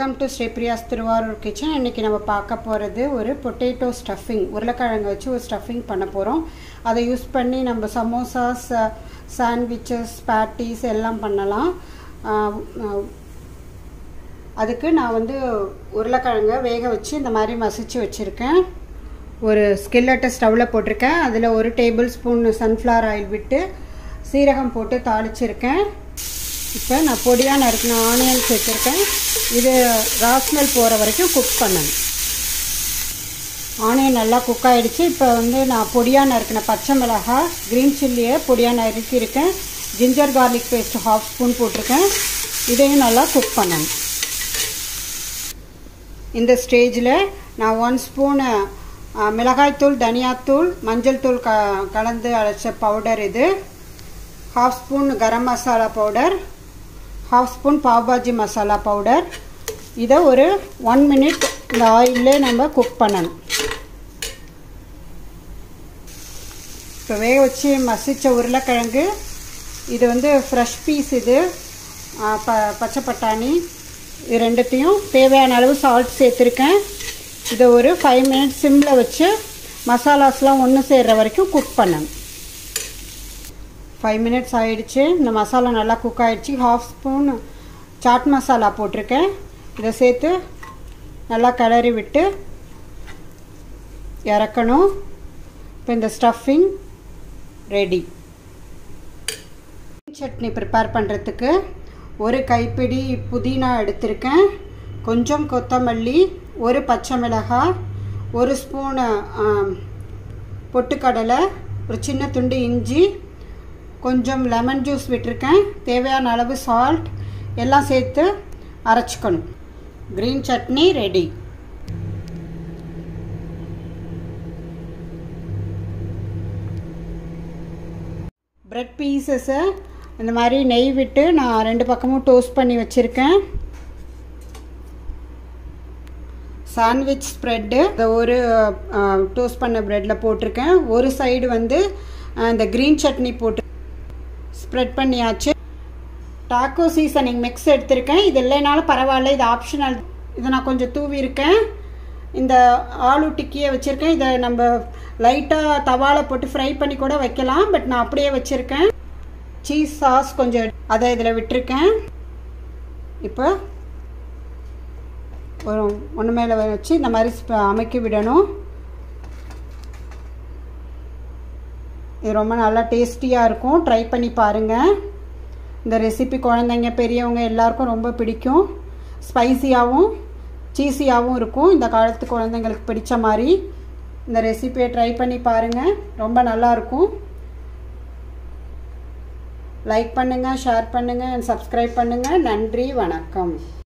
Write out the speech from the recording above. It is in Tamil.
welcome to Sripriya's Thiruvarur kitchen இன்றைக்கி நம்ம பார்க்க போகிறது ஒரு பொட்டேட்டோ ஸ்டஃபிங் உருளைக்கிழங்கு வச்சு ஒரு ஸ்டஃபிங் பண்ண போகிறோம் அதை யூஸ் பண்ணி நம்ம சமோசாஸ் சாண்ட்விச்சஸ் பேட்டிஸ் எல்லாம் பண்ணலாம் ஆஹ், ஆஹ், அதுக்கு நான் வந்து உருளைக்கிழங்கை வேக வச்சு இந்த மாதிரி மசிச்சு வச்சுருக்கேன் ஒரு ஸ்கில்லட்டை ஸ்டவ்வில் போட்டிருக்கேன் அதில் ஒரு டேபிள் ஸ்பூன் சன்ஃப்ளவர் ஆயில் விட்டு சீரகம் போட்டு தாளிச்சிருக்கேன் இப்போ நான் பொடியாக நறுக்கின ஆனியன் சேர்த்துருக்கேன் இது ராஸ்மெல் போகிற வரைக்கும் குக் பண்ணணும் ஆனியன் நல்லா குக் ஆகிடுச்சு இப்போ வந்து நான் பொடியாக நறுக்கின பச்சை மிளகாய் க்ரீன் சில்லியை பொடியாக நறுக்கியிருக்கேன் ginger garlic paste half spoon போட்டிருக்கேன் இதையும் நல்லா குக் பண்ணணும் இந்த ஸ்டேஜில் நான் ஒன் ஸ்பூனு மிளகாய்த்தூள் தனியாத்தூள் மஞ்சள் தூள் க கலந்து அரைச்ச பவுடர் இது half spoon garam masala powder half spoon pav bhaji masala powder இதை ஒரு ஒன் மினிட் இந்த ஆயிலே நம்ம குக் பண்ணணும் இப்போ வேக வச்சு மசித்த உருளைக்கிழங்கு இது வந்து ஃப்ரெஷ் பீஸ் இது ஆ, ப பச்சை பட்டாணி இது ரெண்டுத்தையும் தேவையான அளவு சால்ட் சேர்த்துருக்கேன் இதை ஒரு ஃபைவ் மினிட்ஸ் சிம்மில் வச்சு மசாலாஸ்லாம் ஒன்று சேர்கிற வரைக்கும் குக் பண்ணணும் ஃபைவ் மினிட்ஸ் ஆயிடுச்சு இந்த மசாலா நல்லா குக் ஆயிடுச்சு ஹாஃப் ஸ்பூன் சாட் மசாலா போட்டிருக்கேன் இதை சேர்த்து நல்லா கிளறி விட்டு இறக்கணும் இப்போ இந்த ஸ்டஃபிங் ரெடி சட்னி ப்ரிப்பேர் பண்ணுறதுக்கு ஒரு கைப்பிடி புதினா எடுத்திருக்கேன் கொஞ்சம் கொத்தமல்லி ஒரு பச்சை மிளகாய் ஒரு ஸ்பூனு பொட்டுக்கடலை ஒரு சின்ன துண்டு இஞ்சி கொஞ்சம் லெமன் ஜூஸ் விட்டிருக்கேன் தேவையான அளவு சால்ட் எல்லாம் சேர்த்து அரைச்சிக்கணும் க்ரீன் சட்னி ரெடி பிரெட் பீசஸை இந்த மாதிரி நெய் விட்டு நான் ரெண்டு பக்கமும் டோஸ்ட் பண்ணி வச்சுருக்கேன் சாண்ட்விச் ஸ்ப்ரெட்டு இந்த ஒரு டோஸ்ட் பண்ண ப்ரெட்டில் போட்டிருக்கேன் ஒரு சைடு வந்து அஹ், இந்த க்ரீன் சட்னி போட்டு ஸ்ப்ரெட் பண்ணியாச்சு டாக்கோ சீசனிங் மிக்ஸ் எடுத்திருக்கேன் இது இல்லைனாலும் பரவாயில்ல இது ஆப்ஷனல் இதை நான் கொஞ்சம் தூவி இருக்கேன் இந்த ஆலு டிக்கியை வச்சுருக்கேன் இதை நம்ம லைட்டாக தவால போட்டு ஃப்ரை பண்ணி கூட வைக்கலாம் பட் நான் அப்படியே வச்சுருக்கேன் சீஸ் சாஸ் கொஞ்சம் அதை இதில் விட்டிருக்கேன் இப்போ ஒரு ஒன்று மேலே வச்சு இந்த மாதிரி ஸ்ப- அமைக்கி விடணும் இது ரொம்ப நல்லா டேஸ்டியாக இருக்கும் ட்ரை பண்ணி பாருங்கள் இந்த ரெசிபி குழந்தைங்க பெரியவங்க எல்லாருக்கும் ரொம்ப பிடிக்கும் ஸ்பைசியாகவும் சீஸியாகவும் இருக்கும் இந்த காலத்து குழந்தைங்களுக்கு பிடிச்ச மாதிரி இந்த ரெசிபியை ட்ரை பண்ணி பாருங்கள் ரொம்ப நல்லாயிருக்கும் லைக் பண்ணுங்கள் ஷேர் பண்ணுங்கள் சப்ஸ்கிரைப் பண்ணுங்கள் நன்றி வணக்கம்